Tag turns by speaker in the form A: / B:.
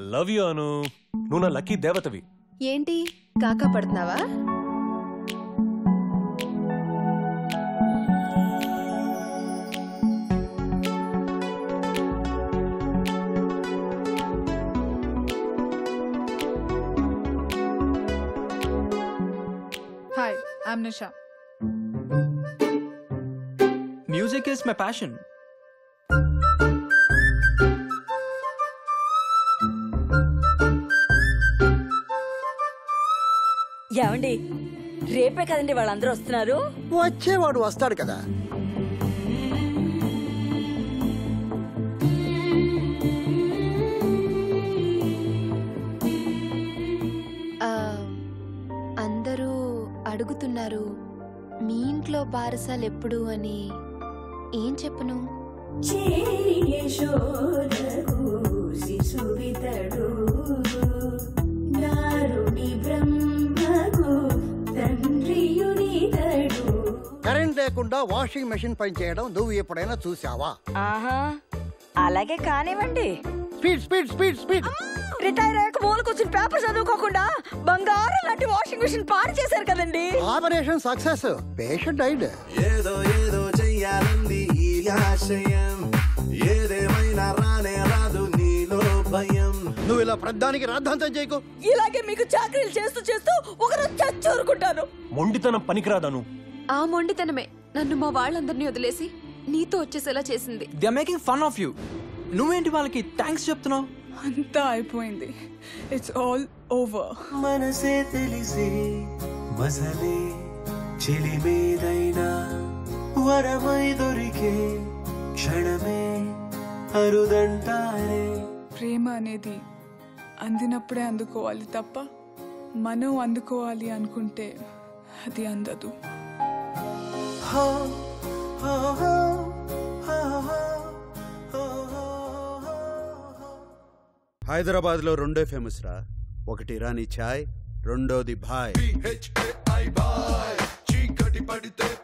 A: Love you అను నువ్వు నా lucky దేవతవి
B: ఏంటి కాకా పడుతున్నావా
C: Hi, I'm Nisha.
D: Music is my passion.
E: ఏమండి రేపే కదండి వాళ్ళందరూ వస్తున్నారు
F: వచ్చేవాడు వస్తాడు కదా
B: ఆ, అందరూ అడుగుతున్నారు మీ ఇంట్లో బారసాలు ఎప్పుడు అని ఏం చెప్పను
G: శిశువితడు నారుడి బ్రహ్మకు తండ్రియునితడు
F: కరెంట్ లేకుండా వాషింగ్ మెషిన్ పనిచేయడం నువ్వు ఎప్పుడైనా చూసావా
E: ఆహా అలాగే కానివ్వండి
F: speed speed speed speed
E: retire అయ్యాక మూల కూర్చుని పేపర్ చదువుకోకుండా బంగారం లాంటి వాషింగ్ మిషన్ పాడు చేశారు కదండి
F: ఆపరేషన్ సక్సెస్ పేషెంట్ అయిడ్
H: ఏదో ఏదో చెయ్యాలంది ఈ ఆశయం ఏదేమైనా రానే రాదు నీలో భయం
F: నువ్వు ఇలా ప్రధానికి రాద్ధాంతం చేయకు
E: ఇలాగే మీకు చాకరీలు చేస్తూ చేస్తూ ఒకరోజు చచ్చూరుకుంటాను
A: మొండితనం పనికిరాదను
B: ఆ మొండితనమే నన్ను మా వాళ్ళందరినీ వదిలేసి నీతో వచ్చేసేలా చేసింది
D: They are making fun of you. నువ్వేంటి వాళ్ళకి థ్యాంక్స్ చెప్తున్నావు
C: అంతా అయిపోయింది ఇట్స్ ఆల్ ఓవర్
H: మనసే తెలిసి మసలే చెలిమేదైనా వరమై దొరికే క్షణమే అరుదంటారే
C: ప్రేమ అనేది అందినప్పుడే అందుకోవాలి తప్ప మనం అందుకోవాలి అనుకుంటే అది అందదు
H: హో హో హో హో హో హో
I: హైదరాబాద్ లో రెండో ఫేమస్ రా ఒకటి ఇరానీ ఛాయ్ రెండోది భాయ్
H: చీకటి పడితే